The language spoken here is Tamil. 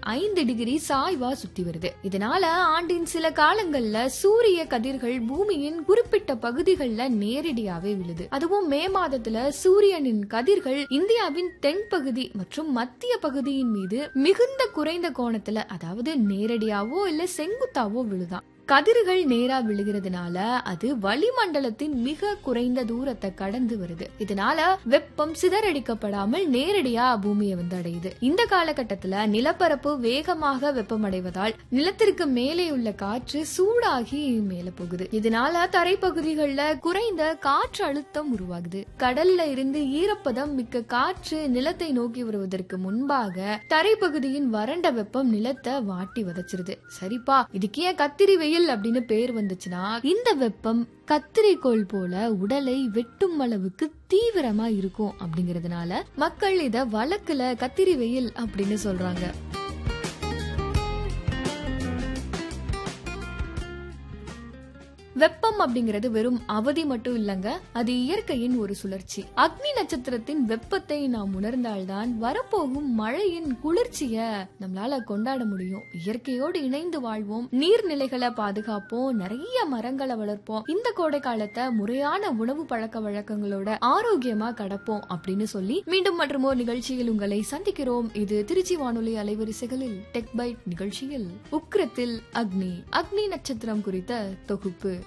ஐந்து டிகிரி சாய்வா சுத்தி வருது இதனால ஆண்டின் சில காலங்கள்ல சூரிய கதிர்கள் பூமியின் குறிப்பிட்ட பகுதிகள்ல நேரடியாவே விழுது அதுவும் மே மாதத்துல சூரியனின் கதிர்கள் இந்தியாவின் தென்பகுதி மற்றும் மத்திய பகுதியின் மீது மிகுந்த குறைந்த கோணத்துல அதாவது நேரடியாவோ இல்ல செங்குத்தாவோ விழுதான் கதிர்கள் நேரா விழுகிறதுனால அது வளிமண்டலத்தின் மிக குறைந்த தூரத்தை கடந்து வருது இதனால வெப்பம் சிதறடிக்கப்படாமல் நேரடியா பூமியை வந்து அடையுது இந்த காலகட்டத்துல நிலப்பரப்பு வேகமாக வெப்பமடைவதால் நிலத்திற்கு மேலே உள்ள காற்று சூடாகி மேல போகுது இதனால தரைப்பகுதிகள்ல குறைந்த காற்று அழுத்தம் உருவாகுது கடல்ல இருந்து ஈரப்பதம் மிக்க காற்று நிலத்தை நோக்கி வருவதற்கு முன்பாக தரைப்பகுதியின் வறண்ட வெப்பம் நிலத்தை வாட்டி வதச்சிருது சரிப்பா இதுக்கு ஏன் கத்திரி வெயில் அப்படின்னு பேர் வந்துச்சுன்னா இந்த வெப்பம் கத்திரிக்கோள் போல உடலை வெட்டும் அளவுக்கு தீவிரமா இருக்கும் அப்படிங்கறதுனால மக்கள் இத வழக்குல கத்திரி வெயில் அப்படின்னு சொல்றாங்க வெப்பம் அப்படிங்கிறது வெறும் அவதி மட்டும் இல்லங்க அது இயற்கையின் ஒரு சுழற்சி அக்னி நட்சத்திரத்தின் வெப்பத்தை நாம் உணர்ந்தால்தான் வரப்போகும் மழையின் குளிர்ச்சிய நம்மளால கொண்டாட முடியும் இயற்கையோடு இணைந்து வாழ்வோம் நீர்நிலைகளை பாதுகாப்போம் நிறைய மரங்களை வளர்ப்போம் இந்த கோடை காலத்தை முறையான உணவு பழக்க வழக்கங்களோட ஆரோக்கியமா கடப்போம் அப்படின்னு சொல்லி மீண்டும் மற்றும் ஒரு நிகழ்ச்சியில் உங்களை சந்திக்கிறோம் இது திருச்சி வானொலி அலைவரிசைகளில் டெக் பைட் நிகழ்ச்சியில் உக்கிரத்தில் அக்னி அக்னி நட்சத்திரம் குறித்த தொகுப்பு